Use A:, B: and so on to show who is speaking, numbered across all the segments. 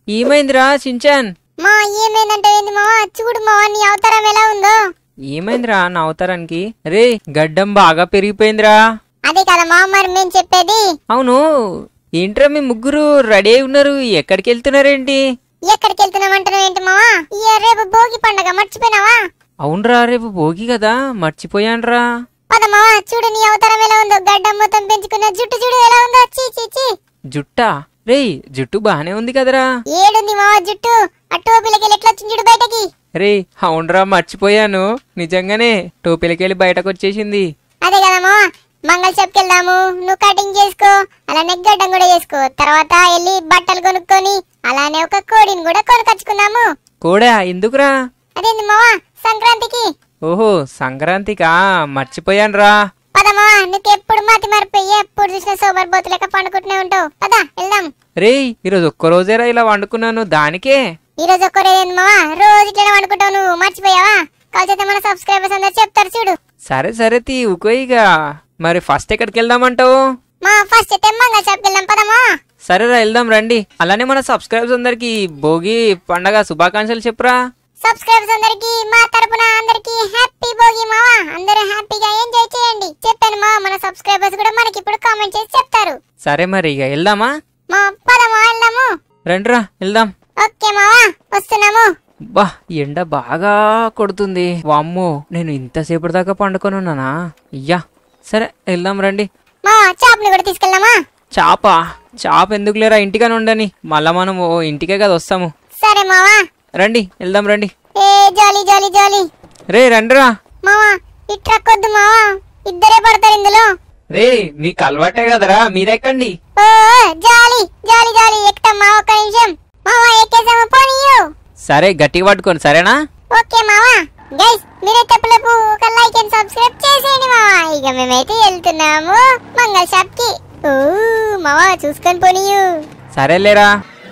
A: ఏమైందిరా సించాన్
B: మా ఏమైందంటే ఏంది మావా చూడు మావా నీ అవతారం ఎలా ఉందో
A: ఏమైందిరా నా అవతారానికి రే గడ్డం బాగా పెరిగిపోయిందిరా
B: అదే కదా మావ మరి మేము చెప్పేది
A: అవును ఏంట్రా మీ ముగ్గురు రెడీ అయి ఉన్నారు ఎక్కడికి వెళ్తున్నారేంటి
B: ఎక్కడికి వెళ్తున్నామంటున్నావు ఏంటి మావా ఈ రేపు భోగి పండగ మర్చిపోయినావా
A: అవునరా రేపు భోగి కదా మర్చిపోయాన్రా
B: పద మావా చూడు నీ అవతారం ఎలా ఉందో గడ్డం మొత్తం పెంచుకున్న జుట్టు చూడు ఎలా ఉందో చీ చీ చీ
A: జుట్టా రేయ్ జుట్టు బానే ఉంది కదరా
B: ఏడుంది మావా జుట్టు ఆ టోపీలకి ఎట్లా వచ్చింది చూడు బయటకి
A: రే అవునరా మర్చిపోయాను నిజంగానే టోపీలకెళ్ళి బయటకు వచ్చేసింది
B: అదే కదా మావా మంగళ షాప్కి వెళ్దాము నువ్వు కటింగ్ చేసుకో అలానే గడ్డం కూడా చేసుకో తర్వాత వెళ్ళి బట్టలు కొనుక్కొని అలానే ఒక కోడిని కూడా కొనుకొచ్చుకుందాము
A: కోడా ఎందుకురా
B: అదేంది మావా సంక్రాంతికి
A: ఓహో సంక్రాంతికా మర్చిపోయానురా
B: పదమ్మా నీకు ఎప్పుడు మతి మరిపోయి ఎప్పుడు చూసినా సోబర్ బోతు లెక్క పండుకుంటూనే ఉంటావు పదా వెళ్దాం
A: రేయ్ ఈరోజు ఒక్క రోజేరా ఇలా వండుకున్నాను దానికే
B: ఈ రోజు ఒక్కరేంది మావా రోజు ఇట్లా వండుకుంటావు నువ్వు మర్చిపోయావా కాల్చైతే మన సబ్స్క్రైబర్స్ అందరు చెప్తారు చూడు
A: సరే సరే తీ ఇక మరి ఫస్ట్ ఎక్కడికి వెళ్దామంటావు
B: మా ఫస్ట్ అయితే మంగళ షాప్కి వెళ్దాం పదమ్మా
A: సరేరా వెళ్దాం రండి అలానే మన సబ్స్క్రైబర్స్ అందరికి భోగి పండగ శుభాకాంక్షలు చెప్పురా
B: సబ్స్క్రైబర్స్ అందరికి మా తరపున అందరికి హ్యాపీ భోగి మావా అందరూ హ్యాపీగా ఎంజాయ్ చేయండి చెప్పాను మా మన సబ్స్క్రైబర్స్ కూడా మనకి ఇప్పుడు కామెంట్ చేసి చెప్తారు
A: సరే మరి ఇక వెళ్దామా
B: మా పదమా వెళ్దాము
A: రండిరా వెళ్దాం
B: ఓకే మావా వస్తున్నాము
A: బా ఎండ బాగా కొడుతుంది వామ్మో నేను ఇంతసేపటి దాకా పండుకొని ఉన్నానా అయ్యా సరే వెళ్దాం రండి
B: మా చాప్ని కూడా తీసుకెళ్దామా
A: చాప చాప ఎందుకు లేరా ఇంటికని ఉండని మళ్ళా మనం ఓ ఇంటికే కదా వస్తాము
B: సరే మావా
A: రండి వెళ్దాం రండి
B: ఏ జాలీ జాలీ జాలీ
A: రే రండిరా
B: మావా ఈ ట్రక్ వద్దు మావా ఇద్దరే పడతారు ఇందులో
A: రే మీకు అలవాటే కదరా మీరెక్కండి
B: ఓ జాలీ జాలీ జాలీ ఎక్కుతాం మా ఒక్క నిమిషం మావా ఎక్కేసాము పోనీయు
A: సరే గట్టిగా పట్టుకోండి సరేనా
B: ఓకే మావా గైస్ మీరే తప్పులకు ఒక లైక్ అండ్ సబ్స్క్రైబ్ చేసేయండి మావా ఇక మేమైతే వెళ్తున్నాము మంగళ షాప్ కి ఓ మావా చూసుకొని పోనీయు
A: సరేలేరా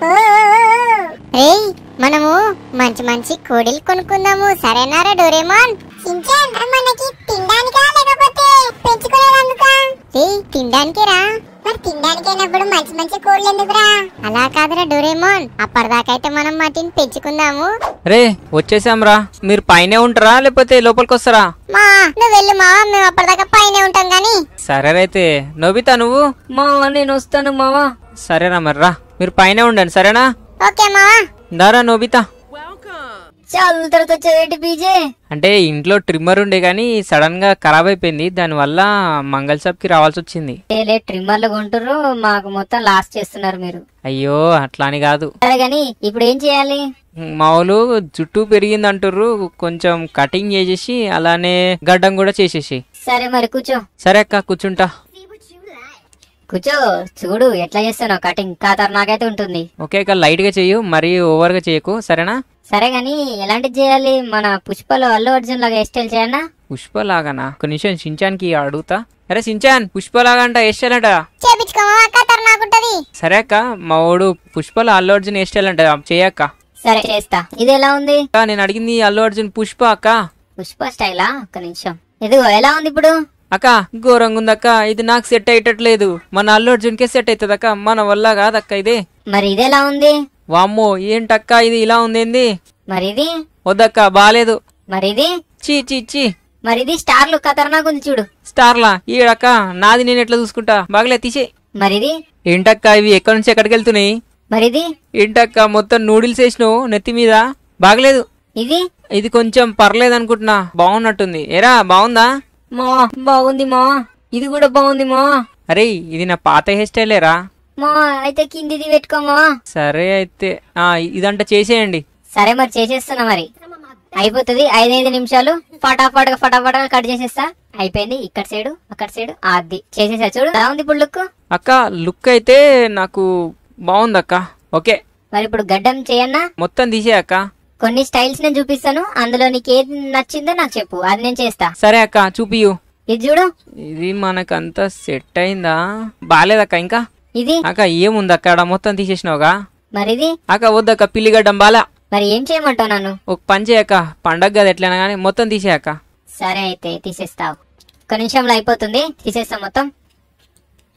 B: ఏయ్ మనము మంచి మంచి కోడిలు కొనుక్కుందాము సరేనారా డోరేమాన్ మనకి తినడానికా లేకపోతే పెంచుకునేందుకా ఏయ్ తినడానికేరా మరి తినడానికైనప్పుడు మంచి మంచి కోళ్ళు ఎందుకురా అలా కాదురా డోరేమోన్ అప్పటిదాకైతే మనం వాటిని పెంచుకుందాము
A: రే వచ్చేసాంరా మీరు పైనే ఉంటారా లేకపోతే లోపలికి వస్తారా
B: మా నువ్వు వెళ్ళు మావా మేము అప్పటిదాకా పైనే ఉంటాం గాని
A: సరేనైతే నోబితా నువ్వు
C: మావా నేను వస్తాను మావా
A: సరేనా మరి రా మీరు పైనే ఉండండి సరేనా
B: ఓకే మావా
A: దారా నోబితా
C: చాలా తర్వాత వచ్చేదేంటి పీజే
A: అంటే ఇంట్లో ట్రిమ్మర్ ఉండే గానీ సడన్ గా ఖరాబ్ అయిపోయింది దానివల్ల మంగళ షాప్ కి రావాల్సి వచ్చింది
C: లే ట్రిమ్మర్లు కొంటుర్రు మాకు మొత్తం లాస్ చేస్తున్నారు మీరు
A: అయ్యో అట్లా అని కాదు
C: సరే గాని ఇప్పుడు ఏం చేయాలి
A: మా వాళ్ళు జుట్టు పెరిగింది అంటుర్రు కొంచెం కటింగ్ చేసేసి అలానే గడ్డం కూడా చేసేసి
C: సరే మరి కూర్చో
A: సరే అక్క కూర్చుంటా
C: కూర్చో చూడు ఎట్లా చేస్తానో కటింగ్ ఖాతర్ నాకైతే ఉంటుంది
A: ఓకే అక్క లైట్ గా చెయ్యు మరీ ఓవర్ గా చేయకు సరేనా
C: సరే గాని ఎలాంటిది చేయాలి మన పుష్పలో అల్లు అర్జున్ లాగా హెయిర్ స్టైల్ చేయన్నా
A: పుష్ప లాగానా ఒక నిమిషం సించాన్కి అడుగుతా అరే సించాన్ పుష్ప లాగా అంట వేస్తాడంట
B: చేపించుకో మావా ఖతర్ నాకుంటది
A: సరే అక్క మా వాడు పుష్పలో అల్లు అర్జున్ వేస్తాడంట చేయక్క
C: సరే చేస్తా ఇది ఎలా ఉంది
A: అక్క నేను అడిగింది అల్లు అర్జున్ పుష్ప అక్క
C: పుష్ప స్టైలా ఒక్క నిమిషం ఇదిగో ఎలా ఉంది ఇప్పుడు
A: అక్క ఘోరంగా ఉందక్క ఇది నాకు సెట్ అయ్యేటట్లేదు మన అల్లు అర్జున్కే సెట్ అవుతుంది అక్క మన వల్ల కాదక్క ఇది
C: మరి ఇది ఎలా ఉంది
A: వామ్మో ఏంటక్క ఇది ఇలా ఉందేంది
C: మరి ఇది
A: వద్దక్క బాలేదు
C: మరి ఇది
A: చీ చీ చీ
C: మరి ఇది స్టార్లు ఖతర్నాక్ ఉంది చూడు
A: స్టార్లా ఈడక్క నాది నేను ఎట్లా చూసుకుంటా బాగలే తీసే
C: మరి ఇది
A: ఏంటక్క ఇవి ఎక్కడి నుంచి ఎక్కడికి వెళ్తున్నాయి
C: మరి ఇది
A: ఏంటక్క మొత్తం నూడిల్స్ వేసినావు నెత్తి మీద బాగలేదు
C: ఇది
A: ఇది కొంచెం పర్లేదు అనుకుంటున్నా బాగున్నట్టుంది ఎరా బాగుందా
C: మా బాగుంది మా ఇది కూడా బాగుంది మా
A: అరే ఇది నా పాత హెయిర్ స్టైలేరా
C: మా అయితే కిందిది పెట్టుకోమా
A: సరే అయితే ఆ ఇదంట చేసేయండి
C: సరే మరి చేసేస్తున్నా మరి అయిపోతుంది ఐదైదు నిమిషాలు ఫటాఫట్గా ఫటాఫట్గా కట్ చేసేస్తా అయిపోయింది ఇక్కడ సైడు అక్కడ సైడు అది చేసేసా చూడు ఎలా ఉంది ఇప్పుడు లుక్
A: అక్క లుక్ అయితే నాకు బాగుంది అక్క ఓకే
C: మరి ఇప్పుడు గడ్డం చేయన్నా
A: మొత్తం తీసే అక్క
C: కొన్ని స్టైల్స్ నేను చూపిస్తాను అందులో నీకు ఏది నచ్చిందో నాకు చెప్పు అది నేను చేస్తా
A: సరే అక్క చూపియు
C: ఇది చూడు
A: ఇది మనకంతా సెట్ అయిందా బాలేదక్క ఇంకా
C: ఇది
A: అక్క ఏముంది అక్కడ మొత్తం తీసేసినావుగా
C: మరి ఇది
A: అక్క వద్దక్క పిల్లిగడ్డం బాలా
C: మరి ఏం చేయమంటావు నన్ను
A: ఒక పని చేయక్క పండగ కదా ఎట్లైనా కానీ మొత్తం తీసేయక్క
C: సరే అయితే తీసేస్తావు ఒక నిమిషంలో అయిపోతుంది తీసేస్తా మొత్తం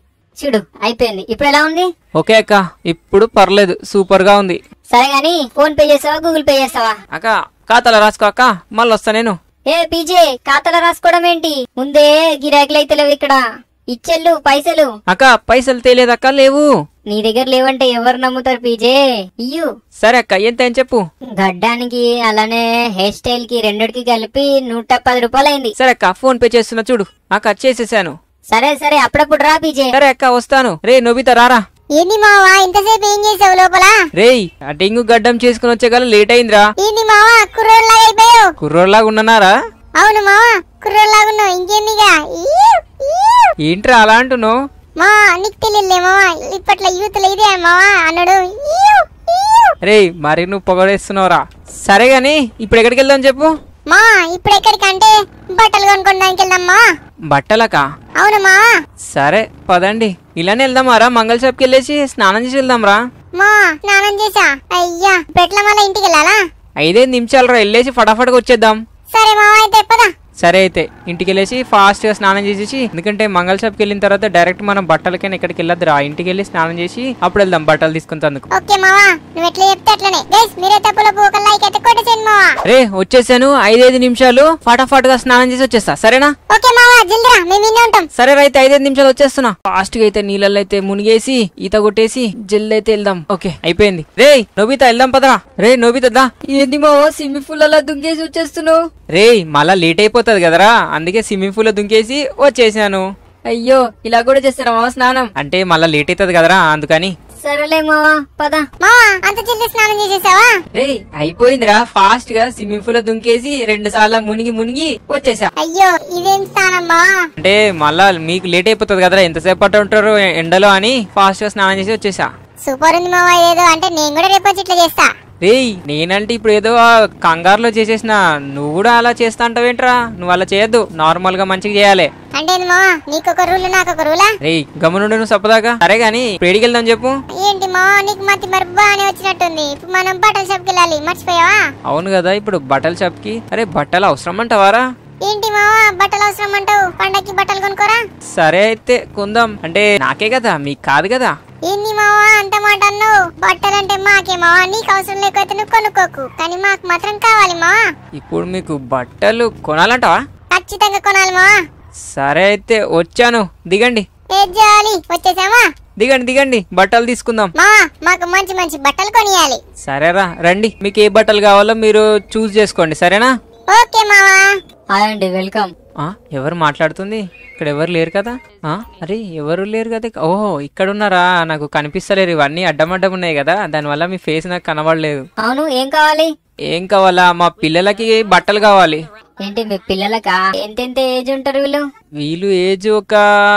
C: చూడు అయిపోయింది ఇప్పుడు ఎలా ఉంది
A: ఓకే అక్క ఇప్పుడు పర్లేదు సూపర్ గా ఉంది
C: సరే గాని ఫోన్ పే చేసావా గూగుల్ పే చేస్తావా
A: అక్క ఖాతాలో రాసుకో అక్క మళ్ళీ వస్తా నేను
C: ఏ పీజే ఖాతాలో రాసుకోవడం ఏంటి ముందే గిరాకీలు అయితే లేవు ఇక్కడ ఇచ్చెళ్ళు పైసలు
A: అక్క పైసలు తేలేదక్క లేవు
C: నీ దగ్గర లేవంటే ఎవరు నమ్ముతారు పీజే ఇయ్యు
A: సరే అక్క ఎంత అని చెప్పు
C: గడ్డానికి అలానే హెయిర్ స్టైల్ కి రెండిటికి కలిపి నూట పది రూపాయలు అయింది
A: సరే అక్క ఫోన్ పే చేస్తున్నా చూడు అక్క చేసేసాను
C: సరే సరే అప్పుడప్పుడు రా పీజే
A: సరే అక్క వస్తాను రే నొబిత రారా
B: ఏంది మావా ఇంతసేపు ఏం చేసావు లోపల
A: రేయ్ ఆ డెంగు గడ్డం చేసుకుని వచ్చే గల లేట్ అయిందిరా
B: ఏంది మావా కుర్రోడ్లాగా అయిపోయావు
A: కుర్రోడ్లాగా ఉన్ననారా
B: అవును మావా కుర్రోడ్లాగా ఉన్నావు ఇంకేందిగా ఈయు, ఈయు.
A: ఏంట్రా అలా అంటున్నావు
B: మా నీకు తెలియలే మావా ఇప్పట్లో యూత్ ఇదే మావా అన్నాడు ఈయు, ఈయు.
A: రేయ్ మరి నువ్వు పొగడేస్తున్నావురా సరే గాని ఇప్పుడు ఎక్కడికి వెళ్దాం చెప్పు
B: మా ఇప్పుడు ఎక్కడికంటే బట్టలు కొనుక్కోడానికి వెళ్దామా
A: బట్టలకా
B: అవును మా
A: సరే పదండి ఇలానే వెళ్దామారా మంగళ షాప్కి వెళ్ళేసి స్నానం చేసి వెళ్దాంరా
B: మా స్నానం చేసా అయ్యా పెట్ల మళ్ళీ ఇంటికి వెళ్ళాలా
A: ఐదైదు నిమిషాలు రా వెళ్ళేసి ఫటాఫట్గా వచ్చేద్దాం
B: సరే మావా అయితే పదా
A: సరే అయితే ఇంటికి వెళ్ళేసి ఫాస్ట్ గా స్నానం చేసేసి ఎందుకంటే మంగళ షాప్కి వెళ్ళిన తర్వాత డైరెక్ట్ మనం బట్టలకైనా ఇక్కడికి వెళ్ళొద్దు రా ఇంటికి వెళ్ళి స్నానం చేసి అప్పుడు వెళ్దాం బట్టలు తీసుకుంటందుకు
B: ఓకే మావా నువ్వు ఎట్లా చెప్తే అట్లనే గైస్ మీరే తప్పుల ఒక లైక్ అయితే కొట్టేసేయండి మావా
A: రే వచ్చేసాను ఐదైదు నిమిషాలు ఫటాఫట్ గా స్నానం చేసి వచ్చేస్తా సరేనా
B: ఓకే మావా జల్దిరా మేము ఇన్నే ఉంటాం
A: సరే అయితే ఐదైదు నిమిషాలు వచ్చేస్తున్నా ఫాస్ట్ గా అయితే నీళ్ళల్లో అయితే మునిగేసి ఈత కొట్టేసి జల్ది అయితే వెళ్దాం ఓకే అయిపోయింది రే నోబితా వెళ్దాం పదరా రే నోబితా దా ఏంది మావో స్విమ్మింగ్ పూల్ అలా దుంకేసి వచ్చేస్తున్నావు రే మళ్ళా లేట్ అయిపోతుంది కదరా అందుకే స్విమ్మింగ్ పూల్ లో దుంకేసి వచ్చేసాను
C: అయ్యో ఇలా కూడా చేస్తారా మామ స్నానం
A: అంటే మళ్ళా లేట్ అవుతుంది కదరా అందుకని
C: సరేలే మామ పద
B: మావా అంత జల్ది స్నానం చేసేసావా
A: రే అయిపోయిందిరా ఫాస్ట్ గా స్విమ్మింగ్ పూల్ లో దుంకేసి రెండు సార్లు మునిగి మునిగి వచ్చేసా
B: అయ్యో ఇదేం స్నానం మావా
A: అంటే మళ్ళా మీకు లేట్ అయిపోతుంది కదరా ఎంతసేపు పట్టు ఉంటారు ఎండలో అని ఫాస్ట్ గా స్నానం చేసి వచ్చేసా
B: సూపర్ ఉంది మావా ఇదేదో అంటే నేను కూడా రేపు వచ్చి ఇట్లా చేస్తా
A: రేయ్ నేనంటే ఇప్పుడు ఏదో ఆ కంగారులో చేసేసిన నువ్వు కూడా అలా చేస్తా అంటావేంట్రా నువ్వు అలా చేయొద్దు నార్మల్ గా మంచిగా చేయాలి
B: అంటే ఏంది మావా నీకొక రూల్ నాకొక రూలా
A: రేయ్ గమనుండు నువ్వు సప్పదాకా సరే గాని ఇప్పుడు ఏడికి వెళ్దాం చెప్పు
B: ఏంటి మావా నీకు మతి మరి బాగానే వచ్చినట్టుంది ఇప్పుడు మనం బట్టల షాప్కి వెళ్ళాలి మర్చిపోయావా
A: అవును కదా ఇప్పుడు బట్టల షాప్ కి అరే బట్టలు అవసరం అంటావారా
B: ఏంటి మావా బట్టలు అవసరం అంటావు పండక్కి బట్టలు కొనుక్కోరా
A: సరే అయితే కొందాం అంటే నాకే కదా మీకు కాదు కదా
B: ఏంది మావా అంత మాట అన్నావు బట్టలంటే మాకే మావా నీకు అవసరం లేకపోతే నువ్వు కొనుక్కోకు కానీ మాకు మాత్రం కావాలి మావా
A: ఇప్పుడు మీకు బట్టలు కొనాలంటావా
B: ఖచ్చితంగా కొనాలి మావా
A: సరే అయితే వచ్చాను దిగండి
B: ఏ జాలి వచ్చేసామా
A: దిగండి దిగండి బట్టలు తీసుకుందాం
B: మావా మాకు మంచి మంచి బట్టలు కొనియాలి
A: సరేరా రండి మీకు ఏ బట్టలు కావాలో మీరు చూస్ చేసుకోండి సరేనా
B: ఓకే మావా
C: హాయ్ అండి వెల్కమ్
A: ఆ ఎవరు మాట్లాడుతుంది ఇక్కడ ఎవరు లేరు కదా ఆ అరే ఎవరు లేరు కదా ఓహో ఇక్కడ ఉన్నారా నాకు కనిపిస్తలేరు ఇవన్నీ అడ్డమడ్డం ఉన్నాయి కదా దానివల్ల మీ ఫేస్ నాకు కనబడలేదు
C: అవును ఏం కావాలి
A: ఏం కావాలా మా పిల్లలకి బట్టలు కావాలి
C: ఏంటి మీ పిల్లలకా ఎంతెంత ఏజ్ ఉంటారు వీళ్ళు
A: వీళ్ళు ఏజ్ ఒక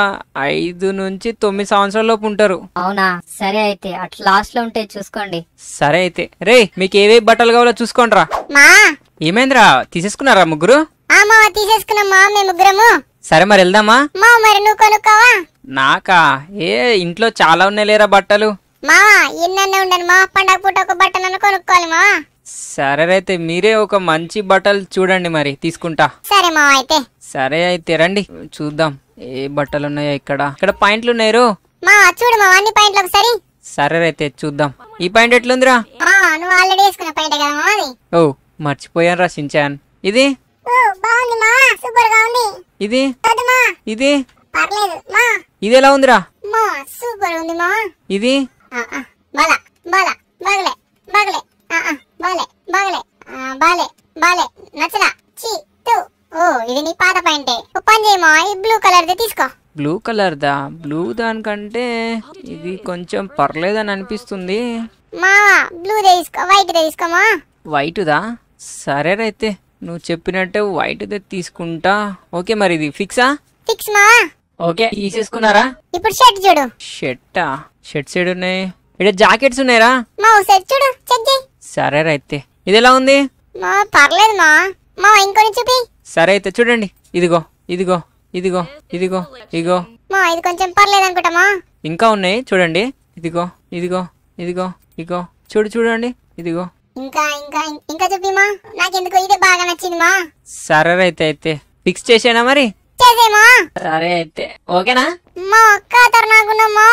A: ఐదు నుంచి తొమ్మిది సంవత్సరాల లోపు ఉంటారు
C: అవునా సరే అయితే అట్లా లాస్ట్ లో ఉంటే చూసుకోండి
A: సరే అయితే రే మీకు ఏవే బట్టలు కావాలో చూసుకోండి రా
B: మా
A: ఏమైందిరా తీసేసుకున్నారా ముగ్గురు
B: ఆ మావా తీసేసుకున్నాం మా మేము ముగ్గురము
A: సరే మరి వెళ్దామా
B: మా మరి నువ్వు కొనుక్కోవా
A: నాకా ఏ ఇంట్లో చాలా ఉన్నాయి లేరా బట్టలు
B: మావా ఎన్నన్నా ఉండను మా పండగ పూట ఒక బట్టలను కొనుక్కోవాలి మావా
A: సరే అయితే మీరే ఒక మంచి బట్టలు చూడండి మరి తీసుకుంటా
B: సరే మావా అయితే
A: సరే అయితే రండి చూద్దాం ఏ బట్టలు ఉన్నాయో ఇక్కడ ఇక్కడ పాయింట్లు ఉన్నాయి రో
B: మావా చూడు మావా అన్ని పాయింట్లు ఒకసారి
A: సరే అయితే చూద్దాం ఈ పాయింట్ ఎట్లుందిరా
B: ఆ, నువ్వు ఆల్రెడీ వేసుకున్న పాయింట్ కదా మావా అది
A: ఓ మర్చిపోయాను రా సించాన్ ఇది
B: ఓ, బాగుంది మావా సూపర్ గా ఉంది
A: ఇది
B: వద్దు మా
A: ఇది
B: పర్లేదు మా
A: ఇది ఎలా ఉందిరా
B: మా సూపర్ ఉంది మావా
A: ఇది
B: ఆ, ఆ, బాల బాల బాగలే బాగలే ఆ, ఆ, బాలే బాగలే ఆ, బాలే బాలే నచ్చలా చీ తూ ఓ ఇది నీ పాత పాయింటే ఓ పని చేయి మావా ఈ బ్లూ కలర్ ది తీసుకో
A: బ్లూ కలర్ దా బ్లూ దానికంటే ఇది కొంచెం పర్లేదని అనిపిస్తుంది
B: మావా బ్లూ దే తీసుకో వైట్ దే తీసుకో మావా
A: వైట్ దా సరే అయితే నువ్వు చెప్పినట్టే వైట్ దే తీసుకుంటా ఓకే మరి ఇది ఫిక్సా
B: ఫిక్స్ మావా
A: ఓకే తీసేసుకున్నారా
B: ఇప్పుడు షర్ట్ చూడు
A: షర్టా షర్ట్స్ ఏడు ఉన్నాయి ఇక్కడ జాకెట్స్ ఉన్నాయరా
B: మా ఒకసారి చూడు చెక్ చేయి
A: సరే అయితే ఇది ఎలా ఉంది
B: మా పర్లేదు మా మా ఇంకొని చూపి
A: సరే అయితే చూడండి ఇదిగో ఇదిగో ఇదిగో ఇదిగో ఇదిగో
B: మా ఇది కొంచెం పర్లేదు అనుకుంటామా
A: ఇంకా ఉన్నాయి చూడండి ఇదిగో ఇదిగో ఇదిగో ఇదిగో చూడు చూడండి ఇదిగో
B: ఇంకా ఇంకా ఇంకా చూపి మా నాకెందుకో ఇదే బాగా నచ్చింది మా
A: సరే అయితే అయితే ఫిక్స్ చేసేనా మరి
B: చేసేమా
A: సరే అయితే ఓకేనా
B: మా ఖాతర్ నాకున్నా మా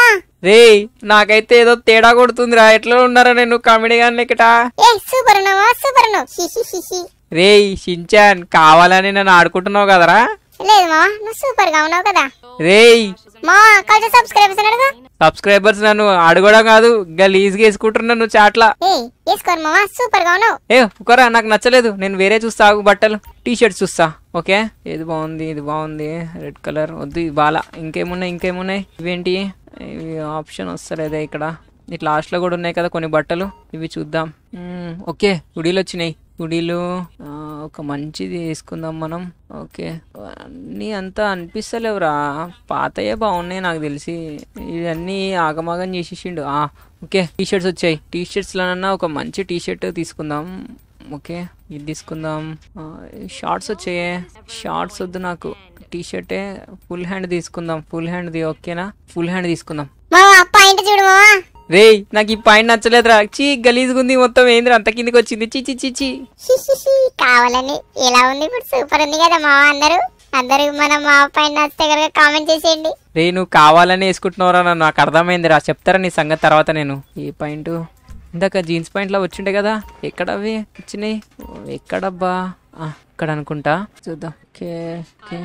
A: రే నాకైతే ఏదో తేడా కొడుతుందిరా ఎట్లా ఉన్నారా నేను కామెడీ గాని ఇక్కడ
B: ఏ సూపర్ ఉన్నావు మావా సూపర్ ఉన్నావు హిహి హిహి
A: రే షించాన్ కావాలని నన్ను ఆడుకుంటున్నావు కదరా
B: లేదు మావా నువ్వు సూపర్ గా ఉన్నావు కదా
A: రేయ్
B: మావా కొంచెం సబ్స్క్రైబర్స్ అడుగు
A: సబ్స్క్రైబర్స్ నన్ను అడగడం కాదు గలీజ్గా వేసుకుంటున్నా నువ్వు చాట్లా
B: ఏ వేసుకోరు మావా సూపర్ గా ఉన్నావు
A: ఏ ఒకరా నాకు నచ్చలేదు నేను వేరే చూస్తా ఆగు బట్టలు టీ షర్ట్స్ చూస్తా ఓకే ఏది బాగుంది ఇది బాగుంది రెడ్ కలర్ వద్దు ఇది బాలా ఇంకేమున్నాయి ఇంకేమున్నాయి ఇవేంటి ఇవి ఆప్షన్ వస్తలేదే ఇక్కడ ఇట్లా లాస్ట్లో కూడా ఉన్నాయి కదా కొన్ని బట్టలు ఇవి చూద్దాం మ్మ్, ఓకే గుడీలు వచ్చినాయి గుడీలు ఆ, ఒక మంచిది వేసుకుందాం మనం ఓకే అన్నీ అంతా అనిపిస్తలేవురా పాతయే బాగున్నాయి నాకు తెలిసి ఇవన్నీ ఆగమాగం చేసేసిండు ఆ, ఓకే టీ షర్ట్స్ వచ్చాయి టీ షర్ట్స్లోనన్నా ఒక మంచి టీ షర్ట్ తీసుకుందాం ఓకే ఇది తీసుకుందాం షార్ట్స్ వచ్చాయే షార్ట్స్ వద్దు నాకు టీ షర్టే ఫుల్ హ్యాండ్ తీసుకుందాం ఫుల్ హ్యాండ్ది ఓకేనా ఫుల్ హ్యాండ్ తీసుకుందాం
B: మావా పాయింట్ చూడు మావా
A: రేయ్ నాకు ఈ పాయింట్ నచ్చలేదురా చీ గలీజ్గా ఉంది మొత్తం ఏంద్రా అంత కిందికి వచ్చింది చీ చీ చీ చీ
B: హిహిహి, కావాలని ఎలా ఉంది ఇప్పుడు సూపర్ ఉంది కదా మావా అందరూ అందరూ మన మావ పైన నచ్చితే కనుక కామెంట్ చేసేయండి
A: రే నువ్వు కావాలని వేసుకుంటున్నావురా నన్ను నాకు అర్థమైందిరా చెప్తారా నీ సంగతి తర్వాత నేను ఈ పాయింట్ ఇందాక జీన్స్ పాయింట్లో వచ్చిండే కదా ఎక్కడ అవి వచ్చినాయి ఓ, ఎక్కడబ్బా ఆ, ఇక్కడ అనుకుంటా చూద్దాం ఓకే ఓకే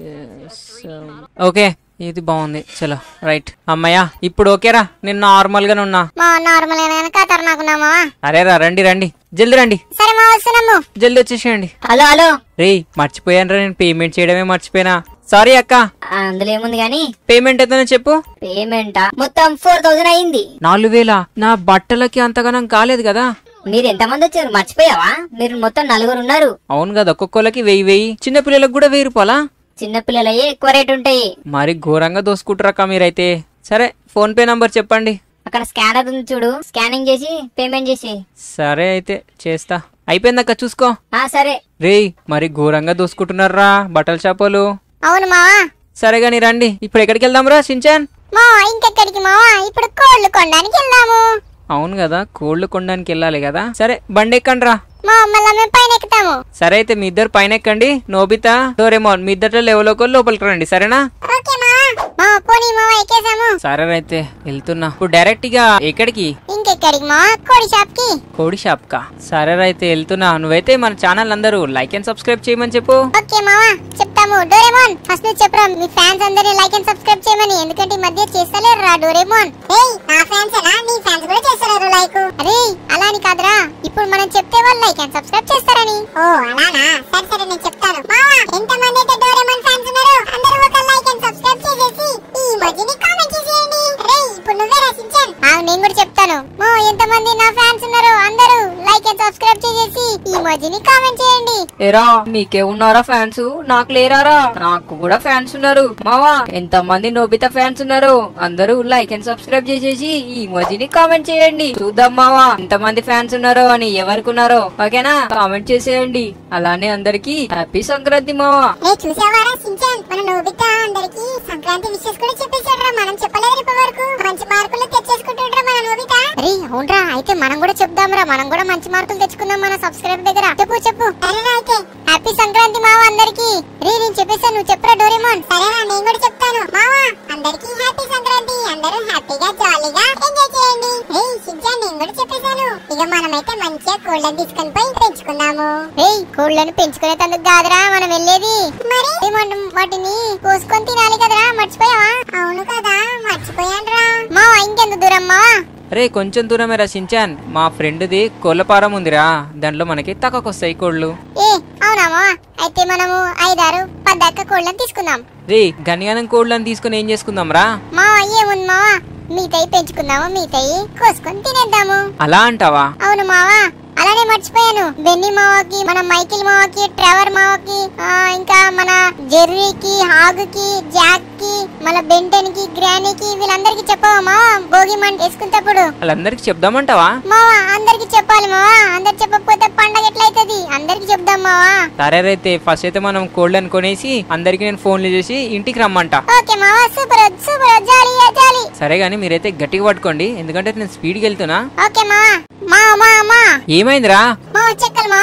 A: ఓకే ఇది బాగుంది చలో రైట్ అమ్మయ్యా ఇప్పుడు ఓకేరా నేను నార్మల్ గానే ఉన్నా
B: మా నార్మల్ అయినా ఖతర్నాకున్నా మావా
A: అరేరా రండి రండి జల్ది రండి
B: సరే మా వస్తున్నాము
A: జల్ది వచ్చేసేయండి
C: హలో హలో
A: రేయ్ మర్చిపోయాను నేను పేమెంట్ చేయడమే మర్చిపోయినా సారీ అక్క
C: ఆ, అందులో ఏముంది కానీ
A: పేమెంట్ ఎంతనో చెప్పు
C: పేమెంట్ మొత్తం ఫోర్ థౌసండ్ అయింది
A: నాలుగు వేల నా బట్టలకి అంతగానం కాలేదు కదా
C: మీరు ఎంతమంది వచ్చారు మర్చిపోయావా మీరు మొత్తం నలుగురు ఉన్నారు
A: అవును కదా ఒక్కొక్కరికి వెయ్యి వెయ్యి చిన్న పిల్లలకు కూడా వెయ్యి రూపాయలా
C: చిన్నపిల్లలయ్యే ఎక్కువ రేట్ ఉంటాయి
A: మరి ఘోరంగా దోసుకుంటారక్క మీరైతే సరే ఫోన్ పే నంబర్ చెప్పండి
C: అక్కడ స్కానర్ ఉంది చూడు స్కానింగ్ చేసి పేమెంట్ చేసి
A: సరే అయితే చేస్తా అయిపోయిందక్క చూసుకో
C: ఆ సరే
A: రేయ్ మరి ఘోరంగా దోసుకుంటున్నారా బట్టల షాపులు
B: అవును మావా
A: సరే గాని రండి ఇప్పుడు ఎక్కడికి వెళ్దాంరా సించాన్
B: మావా ఇంకెక్కడికి మావా ఇప్పుడు కోళ్ళు కొనడానికి వెళ్దాము
A: అవును కదా కోళ్లు కొనడానికి వెళ్ళాలి కదా సరే బండి ఎక్కండి రా
B: మా మళ్ళా మేము పైన ఎక్కుతాము
A: సరే అయితే మీ ఇద్దరు పైన ఎక్కండి నోబితా డోరేమోన్ మీ ఇద్దరు లెవెల్లోకి లోపలికి రండి సరేనా
B: ఓకే మావా మావా పోనీ మావా ఎక్కేసాము
A: సరే అయితే వెళ్తున్నా ఇప్పుడు డైరెక్ట్ గా ఎక్కడికి
B: ఇంకెక్కడికి మావా కోడి షాప్ కి
A: కోడి షాప్ కా సరే అయితే వెళ్తున్నా నువ్వైతే మన ఛానల్ అందరూ లైక్ అండ్ సబ్స్క్రైబ్ చేయమని చెప్పు
B: ఓకే మావా చెప్తాము డోరేమోన్ ఫస్ట్ నువ్వు చెప్పరా మీ ఫ్యాన్స్ అందరినీ లైక్ అండ్ సబ్స్క్రైబ్ చేయమని ఎందుకంటే ఈ మధ్య చేస్తలేరు రా డోరేమోన్ ఏయ్ నా ఫ్యాన్స్ నీ ఫ్యాన్స్ కూడా చేస్తలేరు లైక్ అరే అలా అని కాదురా ఇప్పుడు మనం చెప్తే వాళ్ళు లైక్ అండ్ సబ్స్క్రైబ్ చేస్తారని ఓ అలానా సరే సరే నేను చెప్తాను మావా ఎంత మంది అయితే డోరేమోన్ ఫ్యాన్స్ ఉన్నారు అందరూ ఒక లైక్ అండ్ సబ్స్క్రైబ్ చేసేసి ఈ మధ్యని కామెంట్ చేసేయండి రే ఇప్పుడు నువ్వే రచించాను నేను కూడా చెప్తాను మో ఎంత మంది నా ఫ్యాన్స్ ఉన్నారు అందరూ లైక్ అండ్ సబ్స్క్రైబ్ చేసేసి ఈ మధ్యని కామెంట్ చేయండి
A: ఏరా నీకే ఉన్నారా ఫ్యాన్స్ నాకు లేరారా నాకు కూడా ఫ్యాన్స్ ఉన్నారు మావా ఎంత మంది నోబితా ఫ్యాన్స్ ఉన్నారు అందరూ లైక్ అండ్ సబ్స్క్రైబ్ చేసేసి ఈ మధ్యని కామెంట్ చేయండి చూద్దాం మావా ఎంత మంది ఫ్యాన్స్ ఉన్నారో అని ఎవరికి ఉన్నారో ఓకేనా కామెంట్ చేసేయండి అలానే అందరికి హ్యాపీ సంక్రాంతి మావా
B: రే చూసావారా సించాన్ మన నోబితా అందరికి సంక్రాంతి విషెస్ కూడా చెప్పేశాడురా మనం చెప్పలేదు ఇప్పటి వరకు మంచి మార్కులు తెచ్చేసుకుంటుండ్రా మన నోబితా రే అవునరా అయితే మనం కూడా చెప్దాంరా మనం కూడా మంచి మార్కులు తెచ్చుకుందాం మన సబ్స్క్రైబ్ దగ్గర చెప్పు చెప్పు సరేనా అయితే హ్యాపీ సంక్రాంతి మావా అందరికి రే నేను చెప్పేసాను నువ్వు చెప్పరా డోరేమోన్ సరేనా నేను కూడా చెప్తాను మావా అందరికి హ్యాపీ సంక్రాంతి అందరూ హ్యాపీగా జాలీగా ఎంజాయ్ చేయండి రే సించాన్ నేను కూడా చెప్పేశాను ఇక మనమైతే మంచిగా కోళ్ళని తీసుకొని పోయి పెంచుకుందాము రే కోళ్ళని పెంచుకునేందుకు కాదురా మనం వెళ్ళేది మరి మనం వాటిని కోసుకొని తినాలి కదరా మర్చిపోయావా అవును కదా మర్చిపోయానురా మా ఇంకెంత దూరం మా
A: రే కొంచెం దూరమే రా సించాన్ మా ఫ్రెండ్ది కోళ్ళపారం ఉందిరా దాంట్లో మనకి తక్కువకొస్తాయి కోళ్ళు
B: ఏ అవునా మావా అయితే మనము ఐదారు పద్దాక కోళ్ళని తీసుకుందాం
A: రే గనియానం కోళ్ళని తీసుకుని ఏం చేసుకుందాం రా
B: మావా ఏముంది మావా మీతయి పెంచుకుందాము మీతయి కోసుకొని తినేద్దాము
A: అలా అంటావా
B: అవును మావా అలానే మర్చిపోయాను బెన్నీ మావకి మన మైకిల్ మావకి ట్రెవర్ మావకి ఆ, ఇంకా మన జెర్రీకి హాగుకి జాక్ కి మన బెంటన్ కి గ్రానీకి వీళ్ళందరికి చెప్పవా మావా భోగి మంట వేసుకునేటప్పుడు
A: వాళ్ళందరికి చెప్దామంటావా
B: మావా అందరికి చెప్పాలి మావా అందరికి చెప్పకపోతే పండగ ఎట్లయితది అందరికి చెప్దాం మావా
A: సరే అయితే ఫస్ట్ అయితే మనం కోళ్ళని కొనేసి అందరికి నేను ఫోన్లు చేసి ఇంటికి రమ్మంట
B: ఓకే మావా సూపర్ సూపర్ జాలీ జాలీ
A: సరే గానీ మీరైతే గట్టిగా పట్టుకోండి ఎందుకంటే నేను స్పీడ్కి వెళ్తున్నా
B: ఓకే మావా మా మా మా
A: ఏమైందిరా
B: మావా చెక్కలు మావా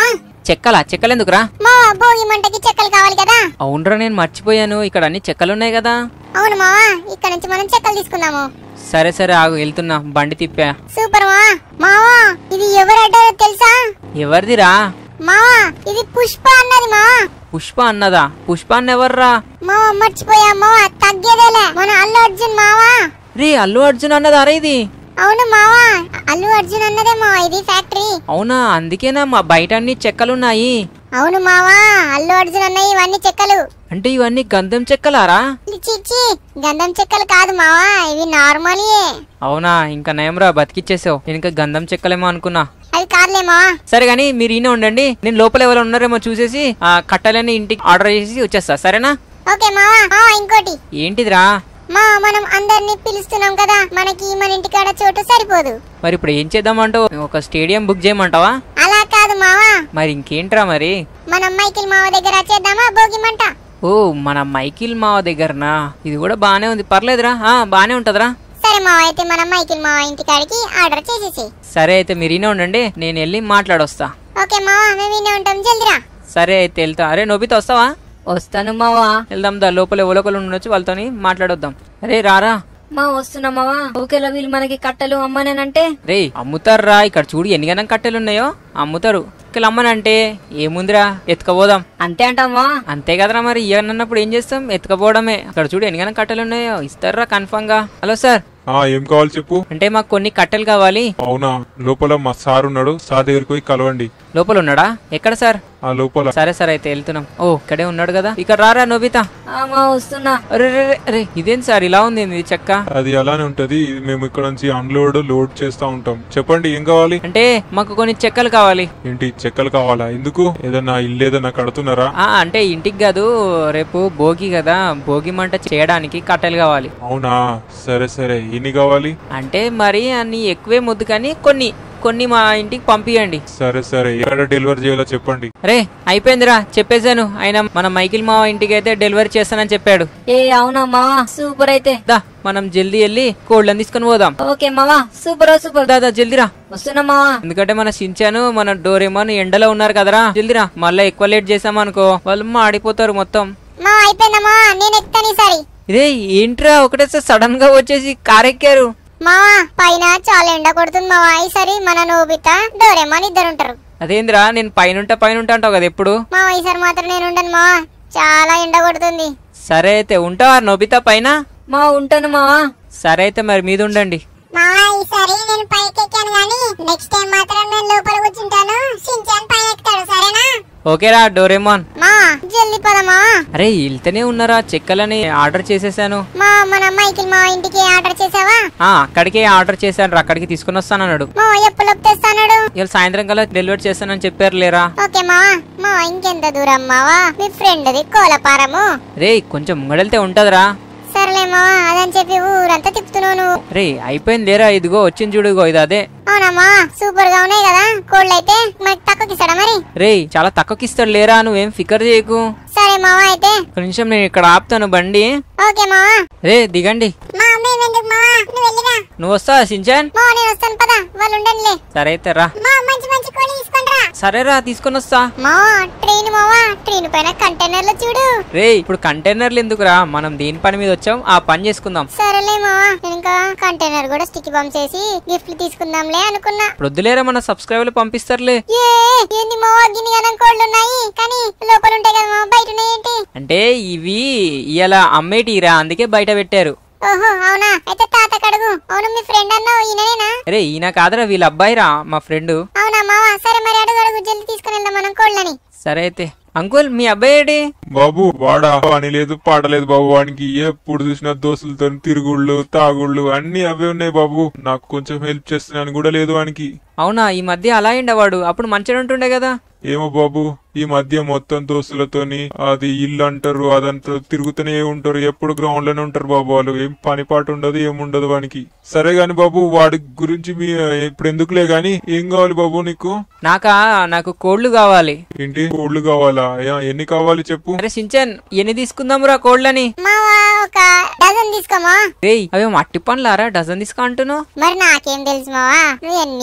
A: చెక్కలా చెక్కలెందుకురా
B: మావా భోగి మంటకి చెక్కలు కావాలి కదా
A: అవునరా నేను మర్చిపోయాను ఇక్కడ అన్ని చెక్కలున్నాయి కదా
B: అవును మావా ఇక్కడ నుంచి మనం చెక్కలు తీసుకుందాము
A: సరే సరే ఆగు వెళ్తున్నా బండి తిప్పా
B: సూపర్ మావా మావా ఇది ఎవరు అడ్డారో తెలుసా
A: ఎవరిదిరా
B: మావా ఇది పుష్ప అన్నది మావా
A: పుష్ప అన్నదా పుష్ప అన్న ఎవర్రా
B: మావా మర్చిపోయా మావా తగ్గేదేలే మన అల్లు అర్జున్ మావా
A: రే అల్లు అర్జున్ అన్నదా అరే ఇది
B: అవును మావా అల్లు అర్జున్ అన్నదే మావా ఇది ఫ్యాక్టరీ
A: అవునా అందుకేనా మా బయట అన్ని చెక్కలున్నాయి
B: అవును మావా అల్లు అర్జున్ అన్నయ్య ఇవన్నీ చెక్కలు
A: అంటే ఇవన్నీ గంధం చెక్కలారా
B: చిచ్చి గంధం చెక్కలు కాదు మావా ఇవి నార్మలియే
A: అవునా ఇంకా నయంరా బతికిచ్చేసావు నేను ఇంకా గంధం చెక్కలేమో అనుకున్నా
B: అది కాదులే మావా
A: సరే గానీ మీరు ఈయన ఉండండి నేను లోపల ఎవరు ఉన్నారేమో చూసేసి ఆ కట్టెలని ఇంటికి ఆర్డర్ చేసి వచ్చేస్తా సరేనా
B: ఓకే మావా మావా ఇంకోటి
A: ఏంటిదిరా
B: మా మనం అందరినీ పిలుస్తున్నాం కదా మనకి మన ఇంటికాడ చోటు సరిపోదు
A: మరి ఇప్పుడు ఏం చేద్దామంటావు ఒక స్టేడియం బుక్ చేయమంటావా
B: అలా కాదు మావా
A: మరి ఇంకేంట్రా మరి
B: మనం మైకిల్ మావ దగ్గర చేద్దామా భోగి మంట
A: ఓ మన మైకిల్ మావ దగ్గరనా ఇది కూడా బానే ఉంది పర్లేదురా ఆ బానే ఉంటదిరా
B: సరే మావ అయితే మనం మైకిల్ మావ ఇంటికాడికి ఆర్డర్ చేసేసి
A: సరే అయితే మీరు ఈయన ఉండండి నేను వెళ్ళి మాట్లాడొస్తా
B: ఓకే మావా మేము వినే ఉంటాం జల్దిరా
A: సరే అయితే వెళ్తా అరే నోబిత వస్తావా
C: వస్తాను మావా
A: వెళ్దాం దా లోపల ఎవరొకరు ఉండొచ్చు వాళ్ళతోని మాట్లాడొద్దాం అరే రారా
C: మా వస్తున్నా మావా ఒకవేళ వీళ్ళు మనకి కట్టలు అమ్మనేనంటే
A: రే అమ్ముతారురా ఇక్కడ చూడు ఎన్ని గనం కట్టెలు ఉన్నాయో అమ్ముతారు ఇక్కడ అమ్మనంటే ఏముందిరా ఎత్తుకపోదాం
C: అంతే అంటావా
A: అంతే కదరా మరి ఇవ్వనన్నప్పుడు ఏం చేస్తాం ఎత్తుకపోవడమే ఇక్కడ చూడు ఎన్ని గనం కట్టెలు ఉన్నాయో ఇస్తారా కన్ఫామ్ గా హలో సార్
D: ఆ ఏం కావాలి చెప్పు
A: అంటే మాకు కొన్ని కట్టెలు కావాలి
D: అవునా లోపల మా సార్ ఉన్నాడు సార్ దగ్గరికి పోయి కలవండి
A: లోపల ఉన్నాడా ఎక్కడ సార్
D: ఆ లోపల
A: సరే సరే అయితే వెళ్తున్నాం ఓ ఇక్కడే ఉన్నాడు కదా ఇక్కడ రారా నోబితా
C: ఆ, మా వస్తున్నా
A: అరే రే, రే, రే ఇదేం సార్ ఇలా ఉంది ఇది చెక్క
D: అది అలానే ఉంటది ఇది మేము ఇక్కడ నుంచి అన్లోడ్ లోడ్ చేస్తా ఉంటాం చెప్పండి ఏం కావాలి
A: అంటే మాకు కొన్ని చెక్కలు కావాలి
D: ఏంటి చెక్కలు కావాలా ఎందుకు ఏదన్నా ఇల్లు ఏదన్నా కడుతున్నారా
A: ఆ అంటే ఇంటికి కాదు రేపు భోగి కదా భోగి మంట చేయడానికి కట్టెలు కావాలి
D: అవునా సరే సరే ఎన్ని కావాలి
A: అంటే మరి అన్ని ఎక్కువే ముద్దు కానీ కొన్ని కొన్ని మా ఇంటికి పంపియండి
D: సరే సరే ఎక్కడ డెలివరీ చేయాలో చెప్పండి
A: రే అయిపోయిందిరా చెప్పేశాను ఆయన మన మైకిల్ మావ ఇంటికి అయితే డెలివరీ చేస్తానని చెప్పాడు
C: ఏ అవునా మావా సూపర్ అయితే
A: దా మనం జల్దీ వెళ్ళి కోళ్ళని తీసుకొని పోదాం
C: ఓకే మావా సూపర్ సూపర్
A: దాదా జల్దీరా
C: వస్తున్నా మావా
A: ఎందుకంటే మన సించాను మన డోరేమోన్ ఎండలో ఉన్నారు కదరా జల్దీరా మళ్ళీ ఎక్కువ లేట్ చేసామనుకో వాళ్ళు మాడిపోతారు మొత్తం
B: మా అయిపోయిందమ్మా నేను ఎక్కుతాను ఈసారి
A: ఇదే ఏంట్రా ఒకటేసారి సడన్ గా వచ్చేసి కారెక్కారు
B: మావా పైన చాలా ఎండ కొడుతుంది మావా ఈసారి మన నోబిత డోరేమాన్ ఇద్దరు ఉంటారు
A: అదేంద్రా నేను పైనుంటా పైనుంటా అంటావు కదా ఎప్పుడు
B: మావా ఈసారి మాత్రం నేను ఉండను మావా చాలా ఎండ కొడుతుంది
A: సరే అయితే ఉంటావా నొబితా పైన
C: మా ఉంటాను మావా
A: సరే అయితే మరి మీద ఉండండి
B: మావా ఈసారి నేను పైకి ఎక్కాను గానీ నెక్స్ట్ టైం మాత్రం నేను లోపల కూర్చుంటాను సించాన్ పైన ఎక్కుతాడు సరేనా
A: ఓకేరా డోరేమాన్
B: మా జల్దీ పదమా
A: అరే వెళ్తూనే ఉన్నారా చెక్కలని ఆర్డర్ చేసేసాను
B: మా మన మైకిల్ మా ఇంటికి ఆర్డర్ చేసావా
A: ఆ అక్కడికే ఆర్డర్ చేశాను రా అక్కడికి తీసుకుని వస్తానన్నాడు
B: మా ఎప్పుడు తెస్తాడు
A: ఇవాళ సాయంత్రం కల్లా డెలివరీ చేస్తానని చెప్పారు లేరా
B: ఓకే మావా మా ఇంకెంత దూరం మావా మీ ఫ్రెండ్ది కోలపారము
A: రే కొంచెం ముంగడెళ్తే ఉంటదిరా
B: సరేలే మావా అదని చెప్పి ఊరంతా తిప్పుతున్నావు నువ్వు
A: రే అయిపోయింది లేరా ఇదిగో వచ్చింది చూడు ఇగో ఇది అదే
B: అవునమ్మా సూపర్ గా ఉన్నాయి కదా కోళ్ళు అయితే మనకి తక్కువకి ఇస్తాడా మరి
A: రే చాలా తక్కువకి ఇస్తాడు లేరా నువ్వేం ఫికర్ చేయకు
B: సరే మావా అయితే
A: ఒక నిమిషం నేను ఇక్కడ ఆపుతాను బండి
B: ఓకే మావా
A: రే దిగండి
B: మా మేము ఎందుకు మావా నువ్వు వెళ్ళిరా
A: నువ్వు వస్తావా సించాన్
B: మా నేను వస్తాను పదా వాళ్ళు ఉండండిలే
A: సరే అయితే రా
B: మా మంచి మంచి కోడి తీసుకుంటారా
A: సరేరా తీసుకొని వస్తా
B: మా ట్రైన్ మావా ట్రైన్ పైన కంటైనర్లు చూడు
A: రే ఇప్పుడు కంటైనర్లు ఎందుకురా మనం దేని పని మీద వచ్చాం ఆ పని చేసుకుందాం
B: సరేలే మావా నేను ఇంకా కంటైనర్ కూడా స్టిక్ బాంబ్ చేసి గిఫ్ట్లు తీసుకుందాంలే అనుకున్నా
A: ఇప్పుడు వద్దులేరా మన సబ్స్క్రైబర్లు పంపిస్తారులే
B: ఏ ఏంది మావా గిన్ని గనం కోళ్ళు ఉన్నాయి కానీ లోపల ఉంటాయి కదా మావా బయట ఉన్నాయి ఏంటి
A: అంటే ఇవి ఇలా అమ్మేటిరా అందుకే బయట పెట్టారు
B: ఓహో అవునా అయితే తాత కడుగు అవును మీ ఫ్రెండ్ అన్నావు ఈయననేనా
A: అరే ఈయన కాదురా వీళ్ళ అబ్బాయిరా మా ఫ్రెండ్
B: అవునా మావా సరే మరి అడుగు అడుగు జల్ది తీసుకుని వెళ్దాం మనం కోళ్ళని
A: సరే అయితే అంకుల్ మీ అబ్బాయి ఏడి
D: బాబు వాడా పని లేదు పాట లేదు బాబు వానికి ఎప్పుడు చూసినా దోస్తులతో తిరుగుళ్ళు తాగుళ్ళు అన్ని అవే ఉన్నాయి బాబు నాకు కొంచెం హెల్ప్ చేస్తున్నాను కూడా లేదు వానికి
A: అవునా ఈ మధ్య అలా వాడు అప్పుడు మంచిగా ఉంటుండే కదా
D: ఏమో బాబు ఈ మధ్య మొత్తం దోస్తులతోని అది ఇల్లు అంటారు అదంతా తిరుగుతూనే ఉంటారు ఎప్పుడు గ్రౌండ్ లోనే ఉంటారు బాబు వాళ్ళు ఏం పని పాట ఉండదు ఏముండదు వానికి సరే గాని బాబు వాడి గురించి మీ ఇప్పుడు ఎందుకులే గాని ఏం కావాలి బాబు నీకు
A: నాకా నాకు కోళ్లు కావాలి
D: ఏంటి కోళ్ళు కావాలా ఏ- ఎన్ని కావాలి చెప్పు
A: అరే సించన్ ఎన్ని తీసుకుందామురా కోళ్ళని
B: మావా ఒక డజన్ తీసుకోమా
A: రేయ్ అవి మట్టి పండ్లారా డజన్ తీసుకో అంటున్నావు
B: మరి నాకేం తెలుసు మావా నువ్వు ఎన్ని తీసుకున్నా